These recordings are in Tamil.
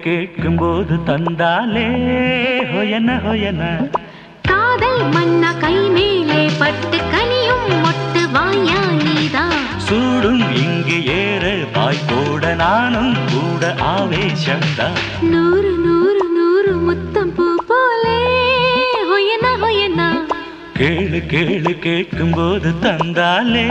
கேட்கும் போது தந்தாலே ஹொயன ஹொயன காதல் மன்னா கை மேலே பட்டு கனியும் மொட்டு வாயா நீதான் சூடும் இங்கு ஏற பாய் போட நானும் கூட ஆவேசம்தான் நூறு நூறு நூறு முத்தம் பூ போலே ஹொயனா ஹொயனா கேளு கேளு கேட்கும் போது தந்தாலே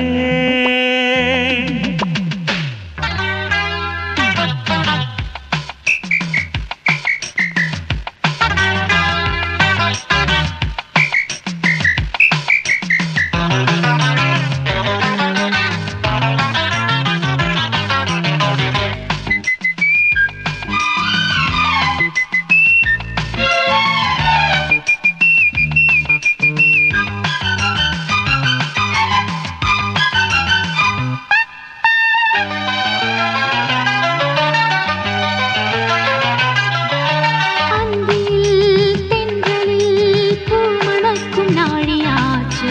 அந்தில் தென்றலில் பூ மணக்கும் நாழியாச்சு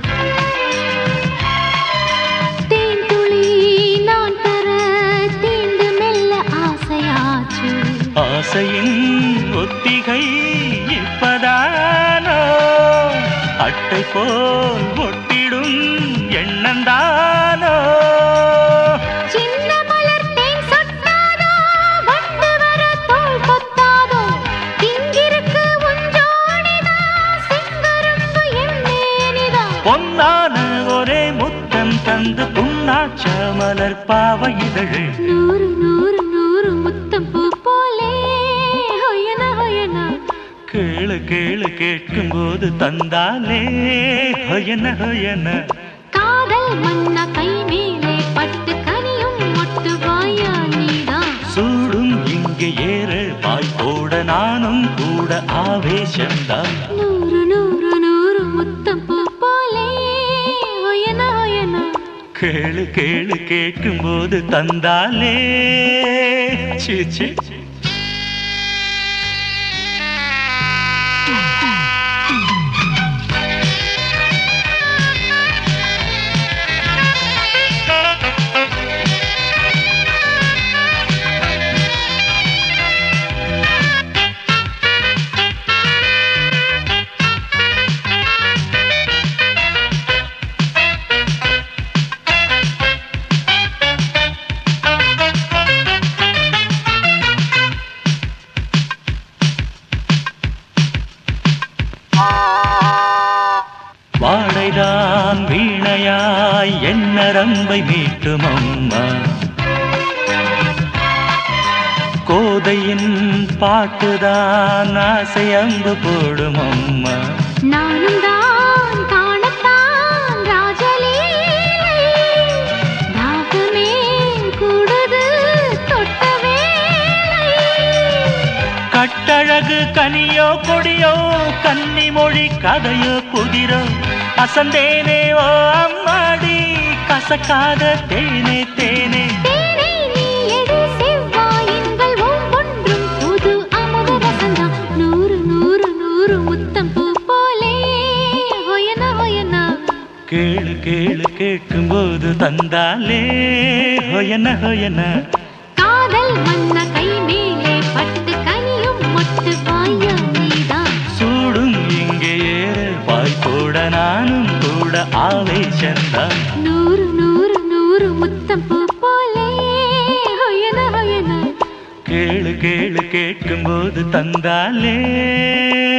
தேன்துளி நான் தர தீண்டு மெல்ல ஆசையாச்சு ஆசையின் ஒத்திகை இப்பதானோ அட்டை போல் ஒட்டிடும் எண்ணந்தானோ சின்ன மலர் தேன் சொட்டாதோ வண்டு வர தோள் கொத்தாதோ இங்கிருக்கு உஞ்சோடிதான் செங்கரும்பு எண்ணேனிதான் பொன்னான ஒரே முத்தம் தந்து புண்ணாச்ச மலர் பாவ இதழு நூறு நூறு நூறு முத்தம் பூ போலே ஹொயன ஹொயனா கேளு கேளு கேட்கும் போது தந்தாலே ஹொயன ஹொயன காதல் மன்னா கை மேலே பட்டு கனியும் மொட்டு வாயா நீதான் சூடும் இங்கு ஏற பாய் போட நானும் கூட ஆவேசம்தான் நூறு நூறு நூறு முத்தம் பூ போலே ஹொயன ஹொயனா கேளு கேளு கேட்கும் போது தந்தாலே சீ சீ வாடைதான் வீணையாய் என்ன ரம்பை மீட்டும் அம்மா கோதையின் பாட்டுதான் ஆசை அம்பு போடும் அம்மா நானும் தான் காணத்தான் ராஜலீலை தாகமே கூடுது தொட்ட வேளை கட்டழகு கனியோ கொடியோ கன்னி மொழி கதையோ குதிரோ அசந்தேனே ஓ அம்மாடி கசக்காத தேனே தேனே தேனை நீ எடு செவ்வாயின்கள் ஒவ்வொன்றும் புது அமுத ரசந்தான் நூறு நூறு நூறு முத்தம் பூ போலே ஹொயன ஹொயனா கேளு கேளு கேட்கும்போது தந்தாலே ஹொயன ஹொயன காதல் மன்ன கை மேலே பட்டு கனியும் மொட்டு வாயா நீதான் சூடும் இங்கே ஏற பாய் போட நானும் கூட ஆவேசந்தான் நூறு நூறு நூறு முத்தம் பூ போலே ஹொயன ஹொயன கேளு கேளு கேட்கும்போது தந்தாலே